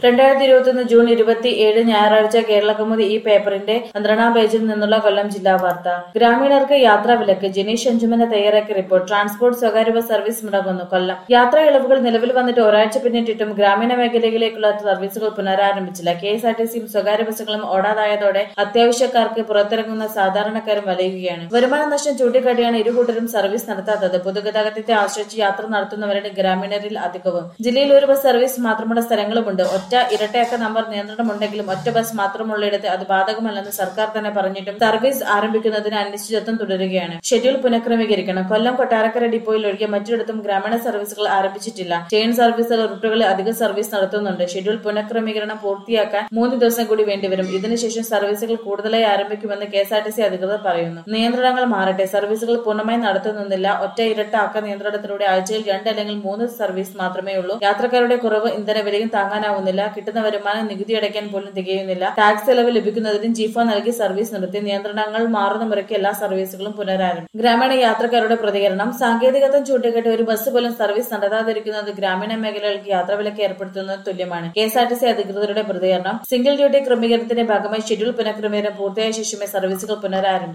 രണ്ടായിരത്തി ഇരുപത്തിയൊന്ന് ജൂൺ ഇരുപത്തി ഏഴ് ഞായറാഴ്ച കേരളകൗമുദി ഈ പേപ്പറിന്റെ പന്ത്രണ്ടാം പേജിൽ നിന്നുള്ള കൊല്ലം ജില്ലാ വാർത്ത ഗ്രാമീണർക്ക് യാത്രാ വിലക്ക് ജനീഷ് അഞ്ചുമന തയ്യാറാക്കിയ റിപ്പോർട്ട് ട്രാൻസ്പോർട്ട് സ്വകാര്യ ബസ് സർവീസ് മുടങ്ങുന്നു കൊല്ലം യാത്രാ ഇളവുകൾ നിലവിൽ വന്നിട്ട് ഒരാഴ്ച പിന്നിട്ടിട്ടും ഗ്രാമീണ മേഖലയിലേക്കുള്ള സർവീസുകൾ പുനരാരംഭിച്ചില്ല കെ എസ് ആർ ടി സിയും സ്വകാര്യ ബസ്സുകളും ഓടാതായതോടെ അത്യാവശ്യക്കാർക്ക് പുറത്തിറങ്ങുന്ന സാധാരണക്കാരും വലയുകയാണ് വരുമാന നഷ്ടം ചൂണ്ടിക്കാട്ടിയാണ് ഇരുകൂട്ടരും സർവീസ് നടത്താത്തത് പൊതുഗതാഗതത്തെ ആശ്രയിച്ച് യാത്ര നടത്തുന്നവരുടെ ഗ്രാമീണരിൽ അധികവും ജില്ലയിൽ ഒരു ബസ് സർവീസ് മാത്രമുള്ള സ്ഥലങ്ങളുമുണ്ട് ഒറ്റ ഇരട്ടയക്ക നമ്പർ നിയന്ത്രണമുണ്ടെങ്കിലും ഒറ്റ ബസ് മാത്രമുള്ളിടത്ത് അത് ബാധകമല്ലെന്ന് സർക്കാർ തന്നെ പറഞ്ഞിട്ടും സർവീസ് ആരംഭിക്കുന്നതിന് അനിശ്ചിതത്വം തുടരുകയാണ് ഷെഡ്യൂൾ പുനഃക്രമീകരിക്കണം കൊല്ലം കൊട്ടാരക്കര ഡിപ്പോയിൽ ഒഴികെ മറ്റിടത്തും ഗ്രാമീണ സർവീസുകൾ ആരംഭിച്ചിട്ടില്ല ചെയിൻ സർവീസുകൾ റൂട്ടുകളിൽ അധിക സർവീസ് നടത്തുന്നുണ്ട് ഷെഡ്യൂൾ പുനഃക്രമീകരണം പൂർത്തിയാക്കാൻ മൂന്ന് ദിവസം കൂടി വേണ്ടിവരും ഇതിനുശേഷം സർവീസുകൾ കൂടുതലായി ആരംഭിക്കുമെന്ന് K S R T C അധികൃതർ പറയുന്നു നിയന്ത്രണങ്ങൾ മാറട്ടെ സർവീസുകൾ പൂർണ്ണമായി നടത്തുന്നില്ല ഒറ്റ ഇരട്ട അക്ക നിയന്ത്രണത്തിലൂടെ ആഴ്ചയിൽ രണ്ട് അല്ലെങ്കിൽ മൂന്ന് സർവീസ് മാത്രമേ ഉള്ളൂ യാത്രക്കാരുടെ കുറവ് ഇന്ധനവിലയും താങ്ങാനാവുന്നില്ല കിട്ടുന്ന വരുമാനം നികുതി അടയ്ക്കാൻ പോലും തികയുന്നില്ല ടാക്സ് ചെലവ് ലഭിക്കുന്നതിനും ജീഫോ നൽകി സർവീസ് നിർത്തി നിയന്ത്രണങ്ങൾ മാറുന്ന മുറയ്ക്ക് എല്ലാ സർവീസുകളും പുനരാരംഭിക്കും ഗ്രാമീണ യാത്രക്കാരുടെ പ്രതികരണം സാങ്കേതികത്വം ചൂണ്ടിക്കാട്ടി ഒരു ബസ് പോലും സർവീസ് നടത്താതിരിക്കുന്നത് ഗ്രാമീണ മേഖലകൾക്ക് യാത്രാവിലക്ക് ഏർപ്പെടുത്തുന്നത് തുല്യമാണ് K S R T C അധികൃതരുടെ പ്രതികരണം സിംഗിൾ ഡ്യൂട്ടി ക്രമീകരണത്തിന്റെ ഭാഗമായി ഷെഡ്യൂൾ പുനഃക്രമീകരണം പൂർത്തിയായ ശേഷമേ സർവീസുകൾ പുനരാരംഭിക്കും